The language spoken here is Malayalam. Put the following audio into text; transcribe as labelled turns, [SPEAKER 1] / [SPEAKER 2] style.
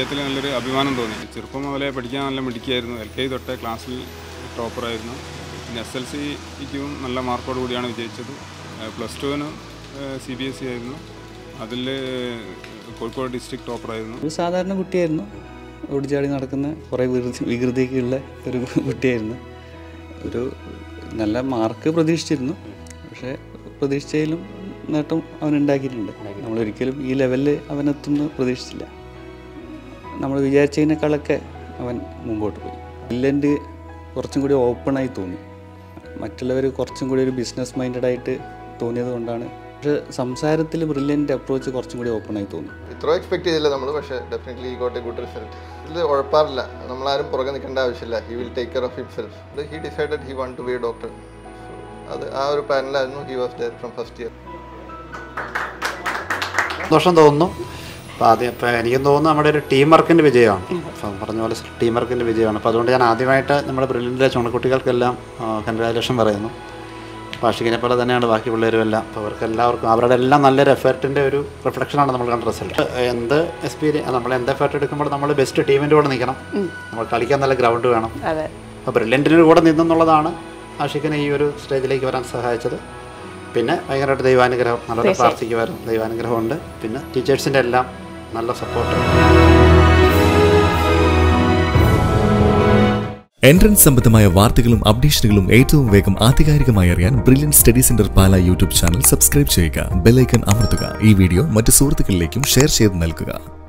[SPEAKER 1] വിജയത്തിൽ നല്ലൊരു അഭിമാനം തോന്നി ചെറുപ്പം മുതലേ പഠിക്കാൻ നല്ല മിടുക്കിയായിരുന്നു എൽ കെ ജി തൊട്ടേ ക്ലാസ്സിൽ ടോപ്പറായിരുന്നു പിന്നെ എസ് എൽ സിക്കും നല്ല മാർക്കോട് കൂടിയാണ് വിജയിച്ചത് പ്ലസ് ടുവിന് സി ബി എസ് സി ആയിരുന്നു അതിൽ കോഴിക്കോട് ഡിസ്ട്രിക്ട് ടോപ്പറായിരുന്നു
[SPEAKER 2] ഒരു സാധാരണ കുട്ടിയായിരുന്നു ഓടിച്ചാടി നടക്കുന്ന കുറേ വികൃതി വികൃതിയൊക്കെയുള്ള ഒരു കുട്ടിയായിരുന്നു ഒരു നല്ല മാർക്ക് പ്രതീക്ഷിച്ചിരുന്നു പക്ഷേ പ്രതീക്ഷിച്ചതിലും നേട്ടം അവൻ ഉണ്ടാക്കിയിട്ടുണ്ട് നമ്മളൊരിക്കലും ഈ ലെവലിൽ അവനെത്തുമെന്ന് പ്രതീക്ഷിച്ചില്ല നമ്മൾ വിചാരിച്ചതിനേക്കാളൊക്കെ അവൻ മുമ്പോട്ട് പോയി വില്ലൻ്റ് കുറച്ചും കൂടി ഓപ്പണായി തോന്നി മറ്റുള്ളവർ കുറച്ചും കൂടി ഒരു ബിസിനസ് മൈൻഡഡ് ആയിട്ട് തോന്നിയത് കൊണ്ടാണ് പക്ഷേ സംസാരത്തിൽ ബ്രില്യൻ്റ് അപ്രോച്ച് കുറച്ചും കൂടി ഓപ്പണായി തോന്നി
[SPEAKER 3] ഇത്ര എക്സ്പെക്ട് ചെയ്തില്ല നമ്മൾ പക്ഷേ ഡെഫിനറ്റ്ലി ഈ ഗോട്ട് എ ഗുഡ് റിസൾട്ട് ഇതിൽ ഉഴപ്പാറില്ല നമ്മളാരും പുറകെ നിൽക്കേണ്ട ആവശ്യമില്ല he will take care of himself he decided he want to be a doctor അത് ആ ഒരു പ്ലാനിലായിരുന്നു he was dear from first year
[SPEAKER 4] സന്തോഷം തോന്നുന്നു അപ്പോൾ ആദ്യം ഇപ്പോൾ എനിക്കും തോന്നുന്നു നമ്മുടെ ഒരു ടീം വർക്കിൻ്റെ വിജയമാണ് ഇപ്പം പറഞ്ഞ പോലെ ടീം വർക്കിൻ്റെ വിജയമാണ് അപ്പോൾ അതുകൊണ്ട് ഞാൻ ആദ്യമായിട്ട് നമ്മുടെ ബ്രില്യൻ്റിലെ ചുണക്കുട്ടികൾക്കെല്ലാം കൺഗ്രാജുലേഷൻ പറയുന്നു ഭാഷികിനെ പോലെ തന്നെയാണ് ബാക്കി പിള്ളേരും എല്ലാം അപ്പോൾ അവർക്ക് എല്ലാവർക്കും അവരുടെ എല്ലാം നല്ലൊരു എഫേർട്ടിൻ്റെ ഒരു റിഫ്ലക്ഷനാണ് നമ്മൾ കണ്ട റിസൾട്ട് എന്ത് എക്സ്പീരിയൻസ് നമ്മൾ എന്ത് എഫേർട്ട് എടുക്കുമ്പോൾ നമ്മൾ ബെസ്റ്റ് ടീമിൻ്റെ കൂടെ നിൽക്കണം നമ്മൾ കളിക്കാൻ നല്ല ഗ്രൗണ്ട് വേണം
[SPEAKER 5] അതെ
[SPEAKER 4] അപ്പോൾ ബ്രില്യൻറ്റിന് കൂടെ നിന്നെന്നുള്ളതാണ് ആഷിഖിനെ ഈ ഒരു സ്റ്റേജിലേക്ക് വരാൻ സഹായിച്ചത് പിന്നെ ഭയങ്കരമായിട്ട് ദൈവാനുഗ്രഹം നല്ലോണം പ്രാർത്ഥിക്കുമായിരുന്നു ദൈവാനുഗ്രഹമുണ്ട് പിന്നെ ടീച്ചേഴ്സിൻ്റെ എല്ലാം നല്ല സപ്പോർട്ട്
[SPEAKER 6] എൻട്രൻസ് സംബന്ധമായ വാർത്തകളും അപ്ഡേഷനുകളും ഏറ്റവും വേഗം ആധികാരികമായി അറിയാൻ brilliant study centre Pala YouTube channel subscribe ചെയ്യുക ബെല്ലൈക്കൺ അമർത്തുക ഈ വീഡിയോ മറ്റ് സുഹൃത്തുക്കളിലേക്കും ഷെയർ ചെയ്ത് നൽകുക